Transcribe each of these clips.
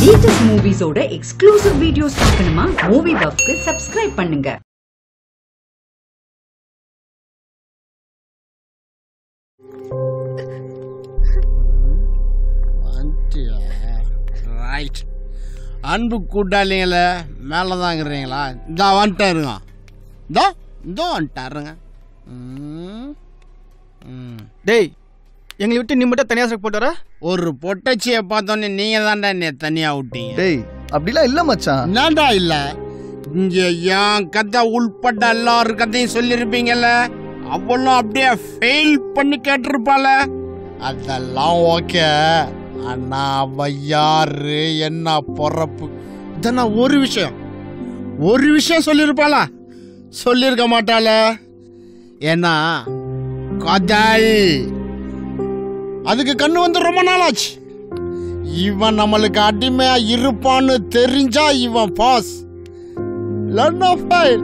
Latest மூவிஸோட exclusive videos பார்க்கணுமா movie பஃப்க்கு சப்ஸ்கிரைப் பண்ணுங்க வந்துட்டியா ரைட் அன்பு கூட்டாளிங்கள மேலே தாங்கிறீங்களா இந்த வந்துட்டாருங்க இதோ இதோ வந்துட்டாருங்க ம். ம். டேய் எங்களை விட்டு நீ மட்டும் தனியாக போட்டு வர ஒரு பொட்டச்சியை பார்த்தோன்னே நீங்கள் தான்டா என்னை தனியாக விட்டீங்க டேய் அப்படிலாம் இல்ல மச்சான் என்னடா இல்லை இங்கே என் கதை உள்பட்ட எல்லாரும் கதையும் சொல்லியிருப்பீங்கல்ல அவளும் அப்படியே ஃபெயில் பண்ணி கேட்டிருப்பாள அதெல்லாம் ஓகே ஆனா அவ யாரு என்ன பொறப்பு இதெல்லாம் ஒரு விஷயம் ஒரு விஷயம் சொல்லியிருப்பாளா சொல்லியிருக்க மாட்டாள ஏன்னா கதல் அதுக்கு கண்ணு வந்து ரொம்ப நாளாச்சு இவன் நம்மளுக்கு அடிமையா இருப்பான்னு தெரிஞ்சா இவன் பாஸ் இல்லைன்னா ஃபெயில்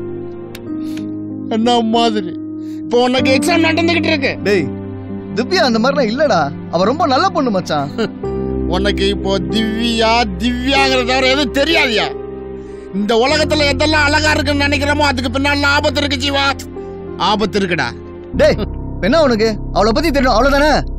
என்ன மாதிரி இப்போ உனக்கு எக்ஸாம் நடந்துகிட்டு இருக்கு டேய் திவ்யா அந்த மாதிரிலாம் இல்லடா அவ ரொம்ப நல்ல பொண்ணு மச்சான் உனக்கு இப்போ திவ்யா திவ்யாங்கிறத தவிர எதுவும் தெரியாதியா இந்த உலகத்துல எதெல்லாம் அழகா இருக்குன்னு நினைக்கிறோமோ அதுக்கு பின்னால ஆபத்து இருக்கு ஜீவா ஆபத்து இருக்குடா டேய் இப்ப என்ன உனக்கு அவளை பத்தி தெரியும் அவ்வளவுதானே